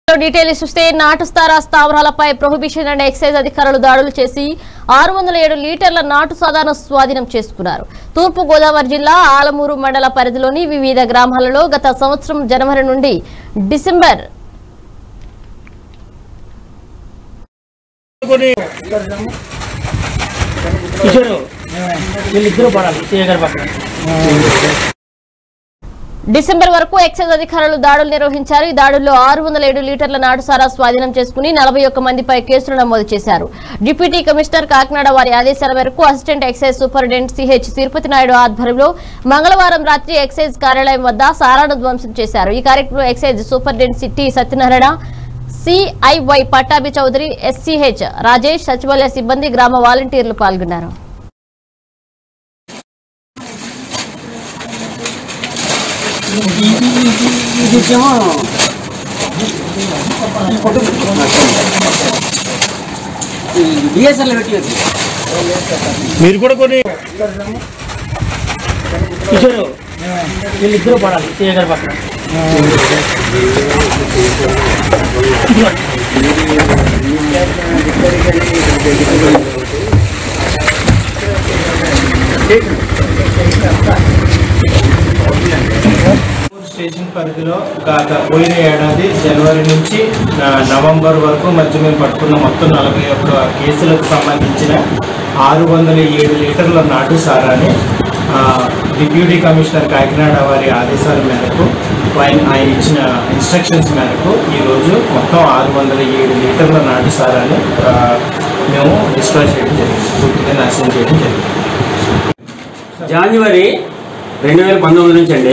details చూస్తే నాటుస్తారా స్థావరాలపై ప్రొహిబిషన్ అండ్ ఎక్సైజ్ అధికారులు దాడులు చేసి ఆరు వందల ఏడు లీటర్ల నాటు సాదాను స్వాధీనం చేసుకున్నారు తూర్పు గోదావరి జిల్లా ఆలమూరు మండల పరిధిలోని వివిధ గ్రామాలలో గత సంవత్సరం జనవరి నుండి డిసెంబర్ కిషోర్ వీళ్ళిద్దరూ పడాలి సీఏ గారి పక్కన డిసెంబర్ వరకు ఎక్సైజ్ అధికారులు దాడులు నిర్వహించారు ఈ దాడుల్లో ఆరు వందల ఏడు లీటర్ల నాటుసారా స్వాధీనం చేసుకుని నలభై ఒక్క మందిపై కేసులు నమోదు చేశారు డిప్యూటీ కమిషనర్ కాకినాడ వారి ఆదేశాల మేరకు assistant excise superintendent CH Tirupati Naidu ఆధ్వర్యంలో మంగళవారం రాత్రి ఎక్సైజ్ కార్యాలయం వద్ద సారాను ధ్వంసం చేశారు ఈ కార్యక్రమంలో ఎక్సైజ్ సూపరింటెండెంట్ సిట్టి సత్యనారాయణ సిఐవై పట్టాభి చౌదరి ఎస్సీహెచ్ రాజేష్ సచివాలయ సిబ్బంది గ్రామ వాలంటీర్లు పాల్గొన్నారు ఇది వచ్చేమో బిఎస్ఎల్ పెట్టలేదు మీరు కూడా కొన్ని కిషోర్ వీళ్ళిద్దరూ పడాలి సీఏ గారి పక్కన స్టేషన్ పరిధిలో గత పోయిన ఏడాది జనవరి నుంచి ఆ, నవంబర్ వరకు మధ్య మేము పట్టుకున్న మొత్తం నలభై ఒక్క కేసులకు సంబంధించిన ఆరు వందల ఏడు లీటర్ల నాటు సారాన్ని ఆ, డిప్యూటీ కమిషనర్ కాకినాడ వారి ఆదేశాల మేరకు ఆయన ఆయన ఇచ్చిన ఇన్స్ట్రక్షన్స్ మేరకు ఈరోజు మొత్తం ఆరు వందల ఏడు లీటర్ల నాటు సారాన్ని ఆ, మేము డిస్ట్రాయ్ చేయడం జరిగింది పూర్తిగా నాశనం చేయడం జరిగింది జనవరి రెండు వేల పంతొమ్మిది నుంచి అండి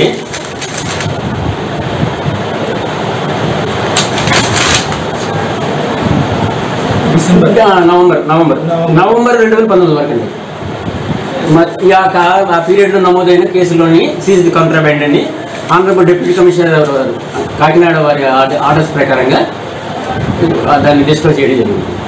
డిసెంబర్ ఇంకా నవంబర్ నవంబర్ నవంబర్ రెండు వేల పంతొమ్మిది వరకు అండి మ- ఈ ఆ కా- ఆ పీరియడ్లో నమోదైన కేసులోని సీజ్ కాంట్రాబ్యాండ్ అండి ఆంధ్రప్రదేశ్ డిప్యూటీ కమిషనర్ కాకినాడ వారి ఆర్డర్స్ ప్రకారంగా దాన్ని డిస్కస్ చేయడం జరిగింది